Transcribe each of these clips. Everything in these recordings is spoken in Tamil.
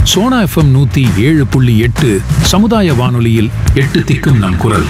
சோனா எஃப்எம் நூத்தி ஏழு புள்ளி எட்டு சமுதாய வானொலியில் எட்டு திக்கும் நம் குரல்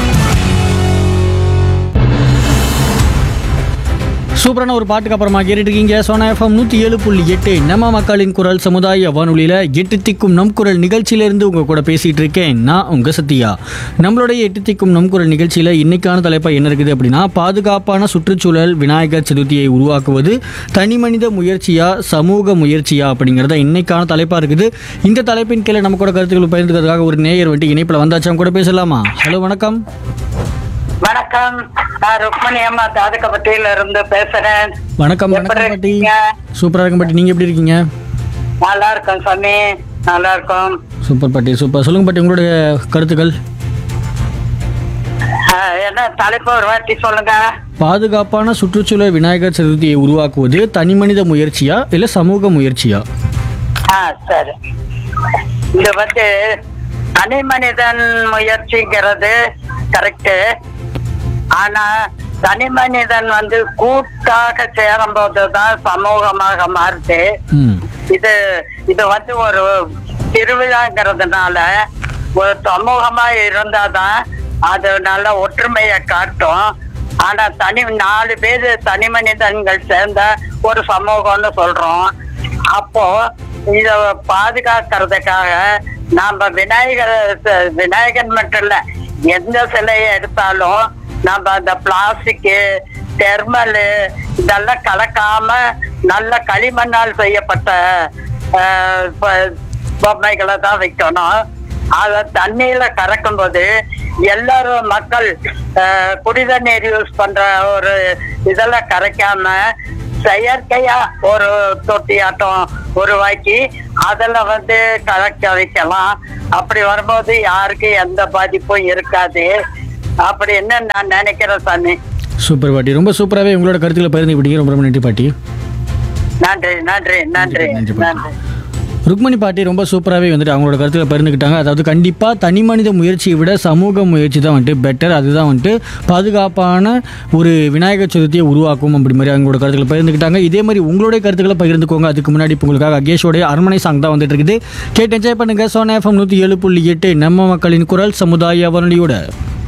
சூப்பரான ஒரு பாட்டுக்கு அப்புறமா கேட்டுட்டு இருக்கீங்க சோனா எஃப்எம் நூற்றி ஏழு புள்ளி எட்டு நம்ம மக்களின் குரல் சமுதாய வானொலியில் எட்டு திக்கும் நம் குரல் நிகழ்ச்சியிலேருந்து உங்கள் கூட பேசிகிட்டு இருக்கேன் நான் உங்கள் சத்யா நம்மளுடைய எட்டு திக்கும் நம் குரல் நிகழ்ச்சியில் இன்னைக்கான தலைப்பாக என்ன இருக்குது அப்படின்னா பாதுகாப்பான சுற்றுச்சூழல் விநாயகர் சதுர்த்தியை உருவாக்குவது தனி மனித முயற்சியா சமூக முயற்சியா அப்படிங்கிறத இன்னைக்கான தலைப்பாக இருக்குது இந்த தலைப்பின் கீழே நம்ம கூட கருத்துக்கள் பகிர்ந்துக்கிறதுக்காக ஒரு நேயர் வந்துட்டு இணைப்பில் வந்தாச்சு அவங்க கூட பேசலாமா ஹலோ வணக்கம் வணக்கம் நான் ருக்மணி அம்மா தாதுக்கப்பட்டியில இருந்து பேசுறேன் வணக்கம் எப்படி வணக்கம் பாட்டி இருக்கீங்க? சூப்பராக இருக்கும் பாட்டி நீங்கள் எப்படி இருக்கீங்க நல்லா இருக்கோம் சாமி நல்லா இருக்கோம் சூப்பர் பாட்டி சூப்பர் சொல்லுங்க பாட்டி உங்களுடைய கருத்துக்கள் ஆஹ், என்ன தலைப்பு ஒரு வாட்டி சொல்லுங்க பாதுகாப்பான சுற்றுச்சூழல் விநாயகர் சதுர்த்தியை உருவாக்குவது தனி மனித முயற்சியா இல்ல சமூக முயற்சியா ஆ சரி இது வந்து தனி மனிதன் முயற்சிங்கிறது கரெக்டு ஆனா தனி மனிதன் வந்து கூட்டாக சேரும்போது தான் சமூகமாக மாறுது ம் இது இது வந்து ஒரு திருவிழாங்கிறதுனால ஒரு சமூகமா இருந்தாதான் அது நல்ல ஒற்றுமையை காட்டும் ஆனா தனி நாலு பேர் தனி மனிதன்கள் சேர்ந்த ஒரு சமூகம்னு சொல்றோம் அப்போ இத பாதுகாக்கிறதுக்காக நாம விநாயகர் ச- விநாயகன் மட்டும் இல்ல எந்த சிலையை எடுத்தாலும் நம்ம அந்த பிளாஸ்டிக்கு தெர்மலு இதெல்லாம் கலக்காம நல்ல களிமண்ணால் செய்யப்பட்ட ஆஹ், ப- பொம்மைகளை தான் வைக்கணும் அத தண்ணியில கறக்கும் போது எல்லாரும் மக்கள் ஆஹ், குடித நீர் யூஸ் பண்ற ஒரு இதெல்லாம் கரைக்காம செயற்கையா ஒரு தொட்டியாட்டம் உருவாக்கி அதுல வந்து கலக்க வைக்கலாம் அப்படி வரும்போது யாருக்கு எந்த பாதிப்பும் இருக்காது அப்படின்னு நான் நினைக்கிறேன் சாமி சூப்பர் பாட்டி ரொம்ப சூப்பராகவே உங்களோட கருத்துக்களை பகிர்ந்துக்கிட்டீங்க ரொம்ப ரொம்ப நன்றி பாட்டி நன்றி நன்றி நன்றி நன்றி, நன்றி. நன்றி ருக்மணி பாட்டி ரொம்ப சூப்பராகவே வந்துட்டு அவங்களோட கருத்துக்களை பகிர்ந்துக்கிட்டாங்க அதாவது கண்டிப்பாக தனி மனித முயற்சியை விட சமூக முயற்சி தான் வந்துட்டு பெட்டர் அதுதான் வந்துட்டு பாதுகாப்பான ஒரு விநாயகர் சதுர்த்தியை உருவாக்கும் அப்படி மாதிரி அவங்களோட கருத்துக்களை பகிர்ந்துக்கிட்டாங்க இதே மாதிரி உங்களுடைய கருத்துக்களை பகிர்ந்துக்கோங்க அதுக்கு முன்னாடி இப்போ உங்களுக்காக அகேஷோடைய அரண்மனை சாங் தான் வந்துட்டு இருக்குது கேட்டு என்ஜாய் பண்ணுங்க சோனா எஃப்எம் நூற்றி ஏழு புள்ளி எட்டு நம்ம மக்களின் குரல் சமுதாய வானொலியோட